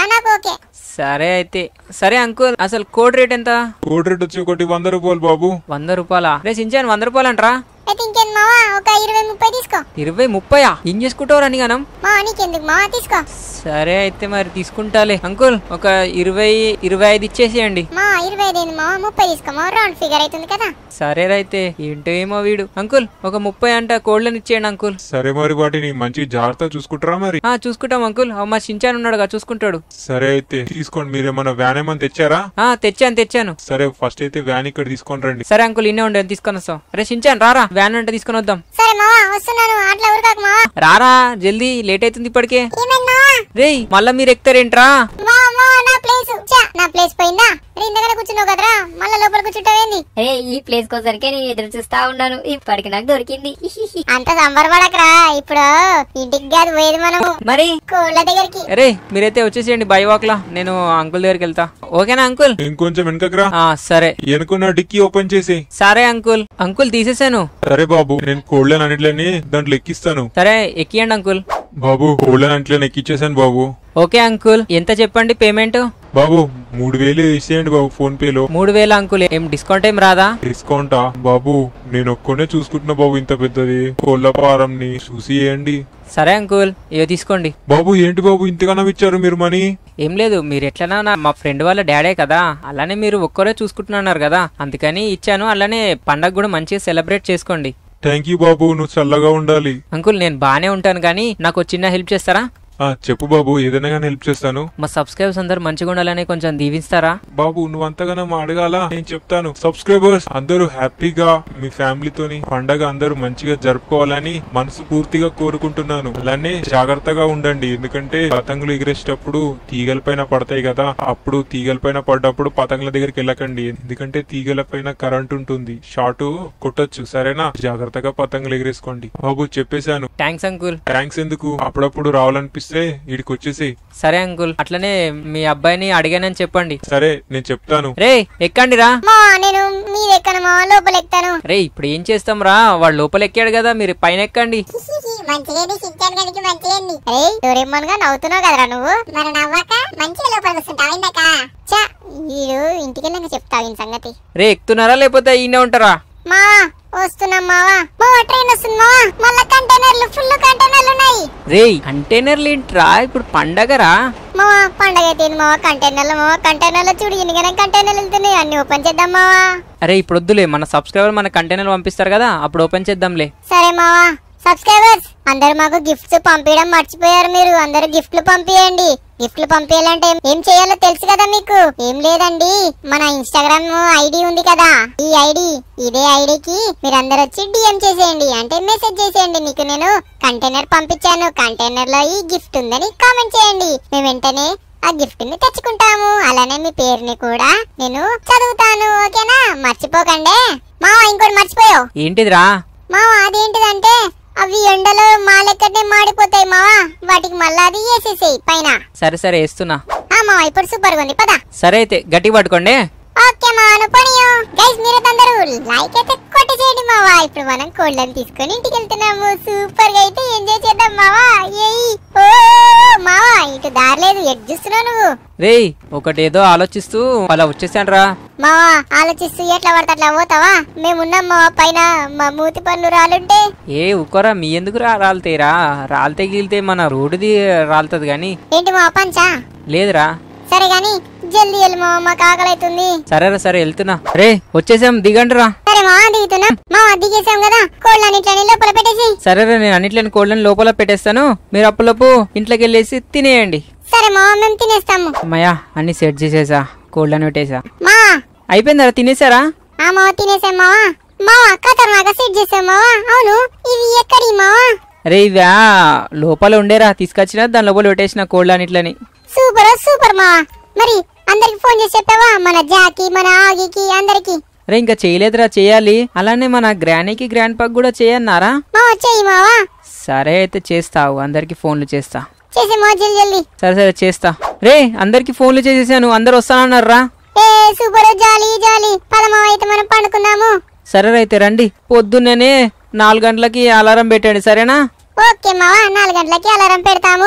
B: ఏదన్నా నాకు ఓకే
A: సరే అయితే సరే అంకుల్ అసలు కోడ్ రేట్ ఎంత
D: కోడ్ రేట్ వచ్చి ఒకటి వంద రూపాయలు బాబు
A: వంద రూపాయలా రే సించాను వంద రూపాయలు అంటరా
B: అయితే ఇంకేం మావా ఒక ఇరవై ముప్పై తీసుకో
A: ఇరవై ముప్పయా ఏం చేసుకుంటావు అని గనం
B: మావా నీకెందుకు మావా తీసుకో
A: సరే అయితే మరి తీసుకుంటాలే అంకుల్ ఒక ఇరవై ఇరవై ఐదు ఇచ్చేసేయండి
B: మా ఇరవై ఐదు ఏంది మావా ముప్పై తీసుకో మావా రౌండ్ ఫిగర్ అవుతుంది కదా
A: సరే అయితే ఏంటో ఏమో వీడు అంకుల్ ఒక ముప్పై అంట కోళ్ళని ఇచ్చేయండి అంకుల్
D: సరే మరి వాటిని మంచి జాగ్రత్త చూసుకుంటారా మరి
A: ఆ చూసుకుంటాం అంకుల్ ఆ, మా సించాన్ ఉన్నాడుగా చూసుకుంటాడు
D: సరే అయితే తీసుకోండి మీరేమన్నా వ్యాన్ ఏమన్నా తెచ్చారా
A: ఆ తెచ్చాను తెచ్చాను
D: సరే ఫస్ట్ అయితే వ్యాన్ ఇక్కడ తీసుకొని రండి
A: సరే అంకుల్ ఇన్నే ఉండే తీసుకొని వస్తాం అరే సించాన్ రారా వ్యాన్ అంటే తీసుకొని వద్దాం
B: సరే మావా వస్తున్నాను అట్లా ఊరుకాకు మావా
A: రారా జల్దీ లేట్ అవుతుంది ఇప్పటికే
B: ఏమైంది మావా
A: రేయ్ మళ్ళా మీరు ఎక్కుతారేంట్రా
B: మావా మావా నా ప్లేస్ చా నా ప్లేస్ పోయిందా రే ఇంతకన్నా కూర్చున్నావు కదరా మళ్ళా లోపల కూర్చుంటావేంది
C: ఏ ఈ ప్లేస్ కోసరికే నేను ఎదురు చూస్తా ఉన్నాను ఇప్పటికి నాకు దొరికింది
B: అంత సంబరపడకరా ఇప్పుడు ఇంటికి కాదు పోయేది మనము
C: మరి
B: కోళ్ళ దగ్గరికి
A: అరే మీరైతే వచ్చేసేయండి బై వాక్లా నేను అంకుల్ దగ్గరికి వెళ్తా ఓకేనా అంకుల్
D: ఇంకొంచెం వెనకరా
A: ఆ సరే
D: వెనుకున్న డిక్కీ ఓపెన్ చేసి
A: సరే అంకుల్ అంకుల్ తీసేసాను
D: సరే బాబు నేను కోళ్ళని అన్నిట్లని దాంట్లో ఎక్కిస్తాను
A: సరే ఎక్కియండి అంకుల్
D: బాబు కోళ్ళని అన్నిట్లని ఎక్కిచ్చేసాను బాబు
A: ఓకే అంకుల్ ఎంత చెప్పండి పేమెంట్
D: బాబు మూడు వేలు ఇచ్చేయండి బాబు ఫోన్ పేలో
A: మూడు వేల అంకుల్ ఏం డిస్కౌంట్ ఏం రాదా
D: డిస్కౌంటా బాబు నేను ఒక్కనే చూసుకుంటున్నా బాబు ఇంత పెద్దది కోళ్ళ ఫారంని చూసి వేయండి
A: సరే అంకుల్ ఇవో తీసుకోండి
D: బాబు ఏంటి బాబు ఇంతగానో ఇచ్చారు మీరు మనీ
A: ఏం లేదు మీరు ఎట్లనా నా- మా ఫ్రెండ్ వాళ్ళ డాడే కదా అలానే మీరు ఒక్కరే చూసుకుంటున్నారు కదా అందుకని ఇచ్చాను అలానే పండగ కూడా మంచిగా సెలబ్రేట్ చేసుకోండి
D: థ్యాంక్ యూ బాబు నువ్వు చల్లగా ఉండాలి
A: అంకుల్ నేను బాగానే ఉంటాను కానీ నాకు ఒక చిన్న హెల్ప్ చేస్తారా
D: ఆ చెప్పు బాబు ఏదైనా కానీ హెల్ప్ చేస్తాను
A: మా సబ్స్క్రైబర్స్ అందరు మంచిగా ఉండాలని కొంచెం దీవిస్తారా
D: బాబు నువ్వు అంతగానో అడగాల నేను చెప్తాను సబ్స్క్రైబర్స్ అందరూ హ్యాపీగా మీ ఫ్యామిలీతోని పండగ అందరూ మంచిగా జరుపుకోవాలని మనసు పూర్తిగా కోరుకుంటున్నాను అలానే జాగ్రత్తగా ఉండండి ఎందుకంటే పతంగులు ఎగిరేసేటప్పుడు తీగల పైన పడతాయి కదా అప్పుడు తీగల పైన పడ్డప్పుడు పతంగుల దగ్గరికి వెళ్ళకండి ఎందుకంటే తీగల పైన కరెంట్ ఉంటుంది షార్ట్ కొట్టొచ్చు సరేనా జాగ్రత్తగా పతంగులు ఎగిరేసుకోండి బాబు చెప్పేశాను
A: థ్యాంక్స్ అంకుల్
D: థ్యాంక్స్ ఎందుకు అప్పుడప్పుడు రావాలనిపిస్తే ఇడికి వచ్చేసి
A: సరే అంకుల్ అట్లనే మీ అబ్బాయిని అడిగానని చెప్పండి
D: సరే నేను చెప్తాను
A: రే ఎక్కండి రా
B: మావా నేను మీద ఎక్కను మావా లోపల ఎక్కుతాను
A: రే ఇప్పుడు ఏం చేస్తాం రా వాడు లోపల ఎక్కాడు కదా మీరు పైన ఎక్కండి
B: మంచిగా శిక్షణ గనికి మంచిగా అరే డోరేమోన్ గా నవ్వుతున్నావు కదరా నువ్వు మరి నవ్వాక మంచిగా లోపల వస్తుంటావు ఇందాక చా వీడు ఇంటికి వెళ్ళాక చెప్తావు ఈ సంగతి
A: రే ఎక్కుతున్నారా లేకపోతే ఈయన ఉంటారా
B: మావా వస్తున్నాం మావా మావా ట్రైన్ వస్తుంది మావా మళ్ళా కంటైనర్లు ఫుల్ కంటైనర్లు ఉన్నాయి
A: రే కంటైనర్లు ఏంట్రా ఇప్పుడు పండగరా
B: మావా పండగ అయితే ఏంది మావా కంటైనర్లు మావా కంటైనర్లు చూడు ఎన్నికనే కంటైనర్లు వెళ్తున్నాయి అన్ని ఓపెన్ చేద్దాం మావా
A: అరే ఇప్పుడు వద్దులే మన సబ్స్క్రైబర్ మన కంటైనర్ పంపిస్తారు కదా అప్పుడు ఓపెన్ చేద్దాంలే
B: సరే మావా సబ్స్క్రైబర్స్ అందరు మాకు గిఫ్ట్స్ పంపించడం మర్చిపోయారు మీరు అందరూ గిఫ్ట్లు పంపియండి గిఫ్ట్లు పంపించాలంటే ఏం చేయాలో తెలుసు కదా మీకు ఏం లేదండి మన ఇన్స్టాగ్రామ్ ఐడి ఉంది కదా ఈ ఐడి ఇదే ఐడికి మీరందరూ వచ్చి డిఎం చేసేయండి అంటే మెసేజ్ చేసేయండి మీకు నేను కంటైనర్ పంపించాను కంటైనర్ లో ఈ గిఫ్ట్ ఉందని కామెంట్ చేయండి మేము వెంటనే ఆ గిఫ్ట్ ని తెచ్చుకుంటాము అలానే మీ పేరుని కూడా నేను చదువుతాను ఓకేనా మర్చిపోకండి మావా ఇంకోటి మర్చిపోయావు
A: ఏంటిదిరా
B: మావా అదేంటిదంటే అవి ఎండలో మాలెక్కడే మాడిపోతాయి మావా వాటికి మళ్ళా అది వేసేసేయి పైన
A: సరే సరే వేస్తున్నా
B: ఆ మావా ఇప్పుడు సూపర్ గా ఉంది పదా
A: సరే అయితే గట్టి పట్టుకోండి
B: ఓకే మావా నువ్వు పనియో గైస్ మీరు అందరూ లైక్ అయితే కొట్టేసేయండి మావా ఇప్పుడు మనం కోళ్ళని తీసుకొని ఇంటికి వెళ్తున్నాము సూపర్ గా అయితే ఎంజాయ్ చేద్దాం మావా ఏయ్ ఓ మావా ఇటు దారలేదు ఎటు చూస్తున్నావు నువ్వు
A: రేయ్ ఒకటేదో ఆలోచిస్తూ అలా వచ్చేసాను
B: మావా ఆలోచిస్తూ ఎట్లా పడితే అట్లా పోతావా మేమున్నాం మావా పైన మా మూతి పనులు రాలుంటే
A: ఏ ఉక్కరా మీ ఎందుకు రా రాలితేరా రాలితే గీలితే మన రోడ్డుది రాలుతుంది గాని
B: ఏంటి మావా పంచా
A: లేదురా
B: సరే గాని జల్దీ వెళ్ళి మావా మాకు ఆకలి అవుతుంది
A: సరేరా సరే వెళ్తున్నా రే వచ్చేసాం దిగండి రా
B: సరే మావా దిగుతున్నాం మావా దిగేసాం కదా కోళ్ళన్నిట్లని లోపల పెట్టేసి
A: సరేరా నేను అన్నిట్లని కోళ్ళని లోపల పెట్టేస్తాను మీరు అప్పులపు ఇంట్లోకి వెళ్ళేసి తినేయండి
B: సరే మావా మేము తినేస్తాము
A: అమ్మయ్యా అన్ని సెట్ చేసేసా కోళ్ళని పెట్టేసా
B: మావా
A: అయిపోయిందా తినేసారా
B: ఆ మావా తినేసాం మావా మావా ఖతర్నాక సెట్ చేసాం మావా అవును ఇవి ఎక్కడి మావా
A: అరే ఇవా లోపల ఉండేరా తీసుకొచ్చిన దాని లోపల పెట్టేసిన కోళ్ళన్నిట్లని
B: సూపర్ సూపర్ మావా మరి అందరికి ఫోన్ చేసి చెప్పావా మన జాకి మన ఆగికి అందరికి
A: అరే ఇంకా చేయలేదురా చేయాలి అలానే మన గ్రానీకి గ్రాండ్ పగ్ కూడా చేయన్నారా
B: మావా చెయ్యి మావా
A: సరే అయితే చేస్తావు అందరికి ఫోన్లు చేస్తా
B: చేసే మావా జల్ది జల్ది
A: సరే సరే చేస్తా రే అందరికి ఫోన్లు చేసేసాను అందరు వస్తానన్నారా
B: ఏ సూపర్ జాలి జాలి పద మావా అయితే మనం పండుకుందాము
A: సరే అయితే రండి పొద్దున్నే నాలుగు గంటలకి అలారం పెట్టండి సరేనా
B: ఓకే మావా నాలుగు గంటలకి అలారం పెడతాము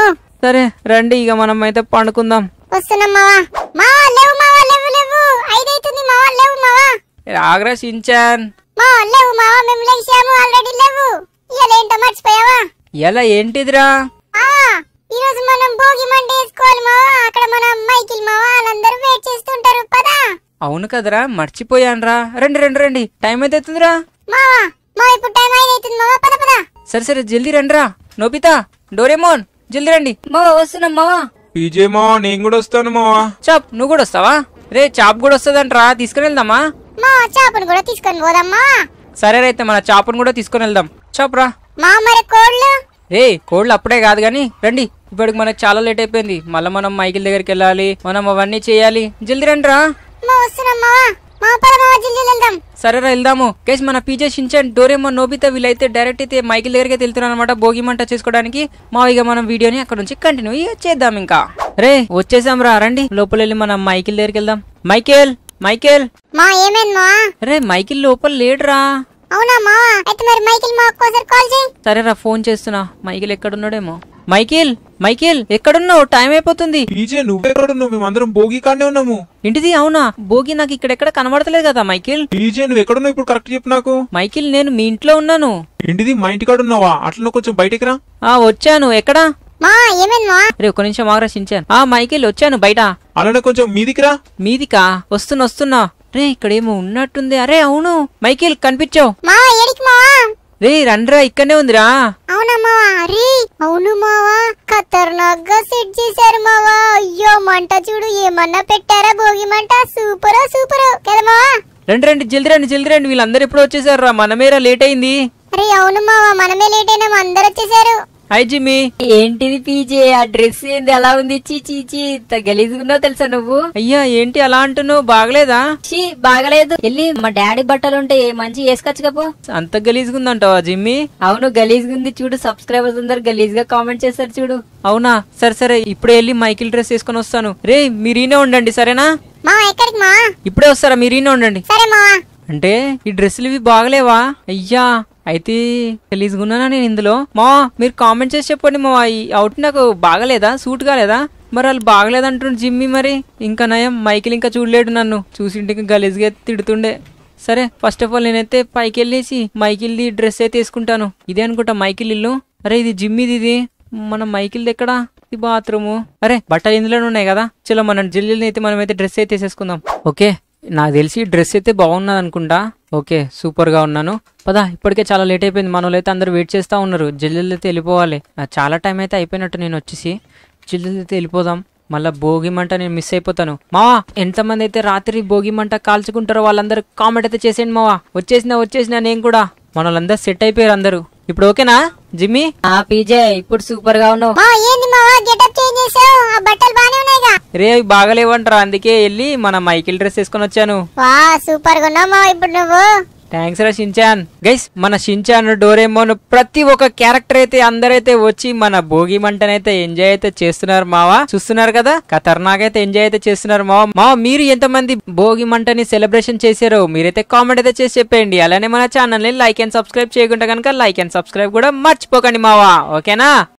A: సరే రండి ఇక మనం అయితే పండుకుందాం
B: వస్తున్నాం మావా మావా లేవు మావా లేవు లేవు ఐదైతుంది మావా లేవు మావా
A: ఆగ్రా షించాన్
B: మావా లేవు మావా మేము లేచాము ఆల్రెడీ లేవు ఇవాళ ఏంటో మర్చిపోయావా
A: ఎలా ఏంటిదిరా
B: ఆ ఈ రోజు మనం భోగి మంట వేసుకోవాలి మావా అక్కడ మన మైకిల్ మావా వాళ్ళందరూ వెయిట్ చేస్తుంటారు పదా
A: అవును కదరా మర్చిపోయానురా రండి రండి రండి టైం అయితే అవుతుందిరా
B: మావా మా ఇప్పుడు టైం ఐదైతుంది మావా పద పద
A: సరే సరే జల్దీ రండిరా నోబితా డోరేమోన్ జల్దీ రండి మావా వస్తున్నాం మావా
D: పీజే మావా నేను కూడా వస్తాను మావా
A: చాప్ నువ్వు కూడా వస్తావా రే చాప్ కూడా వస్తుందంట్రా తీసుకుని వెళ్దామా
B: మావా చేపను కూడా తీసుకొని పోదాం మావా
A: సరే అయితే మన చాపును కూడా తీసుకొని వెళ్దాం చాప్ రా
B: మా మరి కోళ్ళు
A: రే కోళ్ళు అప్పుడే కాదు కానీ రండి ఇప్పటికి మనకు చాలా లేట్ అయిపోయింది మళ్ళీ మనం మైకిల్ దగ్గరికి వెళ్ళాలి మనం అవన్నీ చేయాలి జల్దీ రండి రా
B: మా వస్తున్నాం మావా మా పద మావా జల్దీ వెళ్దాం
A: సరేరా వెళ్దాము కేస్ మన పీజే షించాన్ డోరేమో నోబితా వీళ్ళైతే డైరెక్ట్ అయితే మైకిల్ దగ్గరికి వెళ్తున్నారు అనమాట భోగి మంట చేసుకోవడానికి మా ఇక మనం వీడియోని అక్కడ నుంచి కంటిన్యూ చేద్దాం ఇంకా రే వచ్చేసాం రా రండి లోపల వెళ్ళి మనం మైకిల్ దగ్గరికి వెళ్దాం మైకేల్ మైకేల్
B: మా ఏమైంది మావా
A: రే మైకిల్ లోపల లేడురా
B: అవునా మావా అయితే మరి మైకిల్ మా ఒక్కోసారి కాల్ చేయి
A: సరేరా ఫోన్ చేస్తున్నా మైకిల్ ఎక్కడున్నాడేమో మైకిల్ మైకిల్ ఎక్కడున్నావు టైం అయిపోతుంది
D: పీజే నువ్వెక్కడున్నావు మేమందరం భోగి కానే ఉన్నాము
A: ఏంటిది అవునా భోగి నాకు ఇక్కడెక్కడ కనబడతలేదు కదా మైకిల్
D: పీజే నువ్వు ఎక్కడున్నావు ఇప్పుడు కరెక్ట్ చెప్పు నాకు
A: మైకిల్ నేను మీ ఇంట్లో ఉన్నాను
D: ఏంటిది మా ఇంటికాడ ఉన్నావా అట్లా కొంచెం బయటికి రా
A: ఆ వచ్చాను ఎక్కడా
B: మా ఏమైంది మావా
A: రే ఒక్క నిమిషం ఆగ్రా షించాన్ ఆ మైకిల్ వచ్చాను బయట
D: అలానే కొంచెం మీదికి రా
A: మీదికా వస్తున్నా వస్తున్నా రే ఇక్కడేమో ఉన్నట్టుంది అరే అవును మైకిల్ కనిపించావు
B: మావా ఏడికి మావా
A: రే రండ్రా ఇక్కడనే ఉందిరా
B: అవునా మావా రీ అవును మావా ఖతర్నాక్ గా సెట్ చేశారు మావా అయ్యో మంట చూడు ఏమన్నా పెట్టారా భోగి మంట సూపర్ సూపర్ కదా మావా
A: రండి రండి జల్ది రండి జల్ది రండి వీళ్ళందరూ ఎప్పుడు వచ్చేసారు రా మనమేరా లేట్ అయింది
B: అరే అవును మావా మనమే లేట్ అయినాం అందరు వచ్చేసారు
A: హాయ్ జిమ్మి
C: ఏంటిది పీజే ఆ డ్రెస్ ఏంది ఎలా ఉంది చీ చీ చీ ఇంత గలీజుగున్నావు తెలుసా నువ్వు
A: అయ్యా ఏంటి అలా అంటున్నావు బాగలేదా
C: చీ బాగలేదు వెళ్ళి మా డాడీ బట్టలు ఉంటే మంచి వేసుకొచ్చుకపో
A: అంత గలీజ్గుందంటావా జిమ్మి
C: అవును గలీజ్గుంది చూడు సబ్స్క్రైబర్స్ అందరు గలీజ్ గా కామెంట్ చేస్తారు చూడు
A: అవునా సరే సరే ఇప్పుడే వెళ్ళి మైకిల్ డ్రెస్ వేసుకొని వస్తాను రే మీరీనే ఉండండి సరేనా
B: మావా ఎక్కడికి మావా
A: ఇప్పుడే వస్తారా మీరీనే ఉండండి
B: సరే మావా
A: అంటే ఈ డ్రెస్సులు ఇవి బాగలేవా అయ్యా అయితే గలీజ్గున్నానా నేను ఇందులో మా మీరు కామెంట్ చేసి చెప్పండి మా ఈ అవుట్ నాకు బాగలేదా సూట్ కాలేదా మరి వాళ్ళు బాగలేదంటుండు జిమ్మి మరి ఇంకా నయం మైకిల్ ఇంకా చూడలేడు నన్ను చూసింటికి గలీజ్గా తిడుతుండే సరే ఫస్ట్ ఆఫ్ ఆల్ నేనైతే పైకి వెళ్ళేసి మైకిల్ది డ్రెస్ అయితే వేసుకుంటాను ఇదే అనుకుంటా మైకిల్ ఇల్లు అరే ఇది జిమ్మిది ఇది మన మైకిల్ది ఎక్కడా ఇది బాత్రూము అరే బట్టలు ఇందులోనే ఉన్నాయి కదా చలో మన జిల్లుని అయితే మనం అయితే డ్రెస్ అయితే వేసేసుకుందాం ఓకే నాకు తెలిసి డ్రెస్ అయితే బాగున్నది అనుకుంటా ఓకే సూపర్ గా ఉన్నాను పదా ఇప్పటికే చాలా లేట్ అయిపోయింది మన అయితే అందరూ వెయిట్ చేస్తా ఉన్నారు జిల్లులు అయితే వెళ్ళిపోవాలి ఆ, చాలా టైం అయితే అయిపోయినట్టు నేను వచ్చేసి జిల్లులు అయితే వెళ్ళిపోదాం మళ్ళా భోగి మంట నేను మిస్ అయిపోతాను మావా ఎంతమంది అయితే రాత్రి భోగి మంట కాల్చుకుంటారో వాళ్ళందరూ కామెంట్ అయితే చేసేయండి మావా వచ్చేసినా వచ్చేసినా నేను కూడా మన వాళ్ళందరూ సెట్ అయిపోయారు అందరూ ఇప్పుడు ఓకేనా జిమ్మి
C: ఆ పీజే ఇప్పుడు సూపర్ గా ఉన్నావు
B: మావా ఏంది మావా గెటప్ చేంజ్ చేసావు ఆ బట్టలు బానే ఉన్నాయిగా
A: రే అవి బాగలేవంటారా అందుకే వెళ్ళి మన మైకిల్ డ్రెస్ వేసుకొని వచ్చాను
B: వా సూపర్ గా ఉన్నావు మావా ఇప్పుడు నువ్వు
A: థ్యాంక్స్ రా షించాన్ గైస్ మన షించాన్ డోరేమోన్ ప్రతి ఒక్క క్యారెక్టర్ అయితే అందరైతే వచ్చి మన భోగి మంటనైతే ఎంజాయ్ అయితే చేస్తున్నారు మావా చూస్తున్నారు కదా ఖతర్నాక్ అయితే ఎంజాయ్ అయితే చేస్తున్నారు మావా మావా మీరు ఎంతమంది భోగి మంటని సెలబ్రేషన్ చేశారో మీరైతే కామెంట్ అయితే చేసి చెప్పండి అలానే మన ఛానల్ ని లైక్ అండ్ సబ్స్క్రైబ్ చేయకుండా కనుక లైక్ అండ్ సబ్స్క్రైబ్ కూడా మర్చిపోకండి మావా ఓకేనా